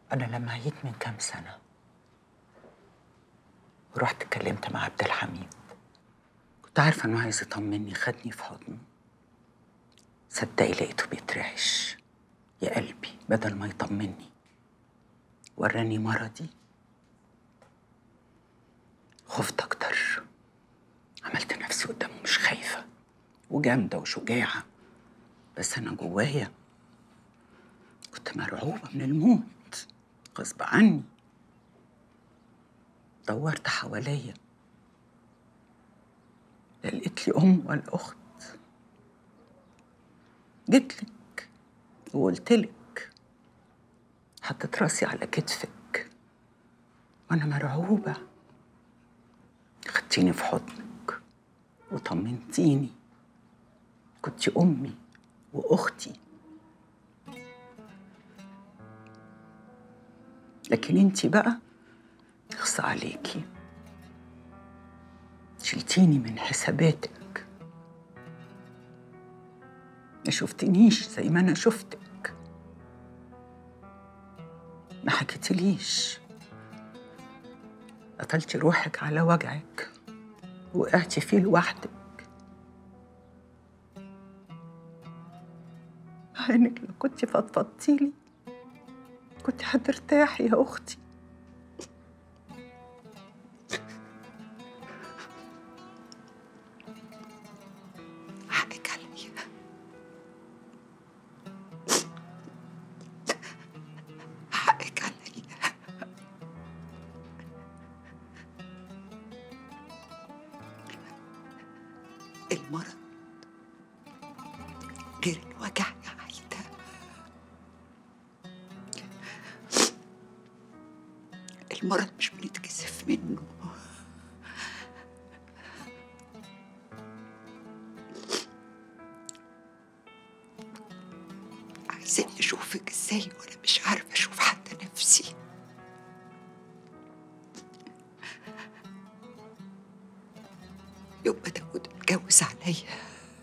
أنا لما عيت من كام سنة ورحت اتكلمت مع عبد الحميد كنت عارفة إنه عايز يطمني خدني في حضنه صدقي لقيته بيترعش يا قلبي بدل ما يطمني وراني مرضي خفت أكتر عملت نفسي قدامه مش خايفة وجامدة وشجاعة بس أنا جوايا كنت مرعوبة من الموت غصب عني دورت حواليا لا لقيت لي أم ولا أخت جيتلك وقلتلك حطيت راسي على كتفك وأنا مرعوبة خدتيني في حضنك وطمنتيني كنت أمي وأختي لكن انتي بقى اخصى عليكي شلتيني من حساباتك ما شفتنيش زي ما انا شفتك ما حكيتليش قتلتي روحك على وجعك وقعتي فيه لوحدك مع انك لو كنت فضفضتيلي كنت هترتاحي يا اختي حقك عليا حقك عليا المرض غير الوجع يا عايدة المرض مش بنتكسف منه عايزاني اشوفك ازاي وانا مش عارفه اشوف حتى نفسي يوم ما داود اتجوز عليا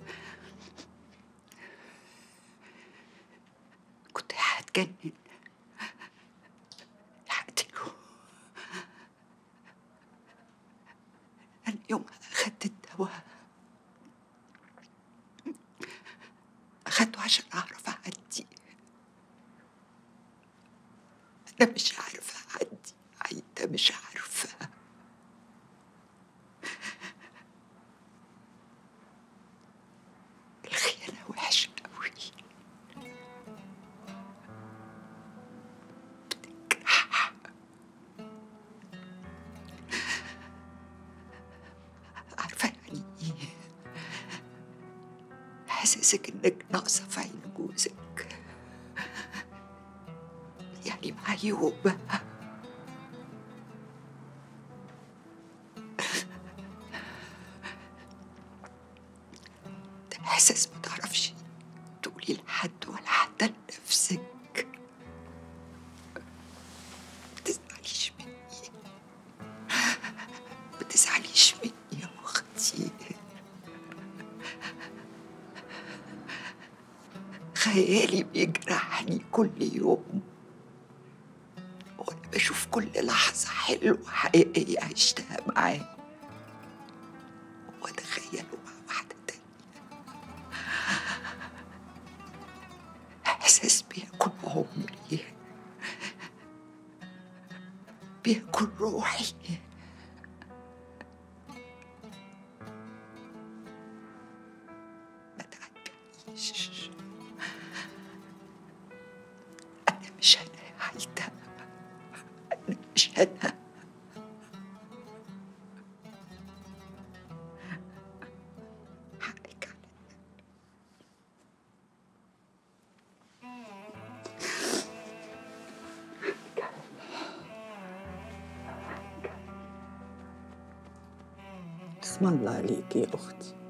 كنت هتجنن هقتله انا يوم اخدت الدواء اخدته عشان اعرف اعدي انا مش عارفه اعدي عايده مش عارفه الخيانه وحشه قوي بتجرح عارفه يعني ايه احساسك انك ناقصه في عين جوزك يعني معيوبه ده احساس ما تعرفش تقولي لحد ولا حتى لنفسك ما تزعليش مني ما تزعليش مني يا اختي خيالي بيجرحني كل يوم وانا بشوف كل لحظة حلوة حقيقية عشتها معاه واتخيله مع واحدة تانية احساس بياكل عمري بياكل روحي ما تعجبنيش أنا مش أنا يا عايدة أنا مش أنا حقك عليا اسم الله عليكي يا اختي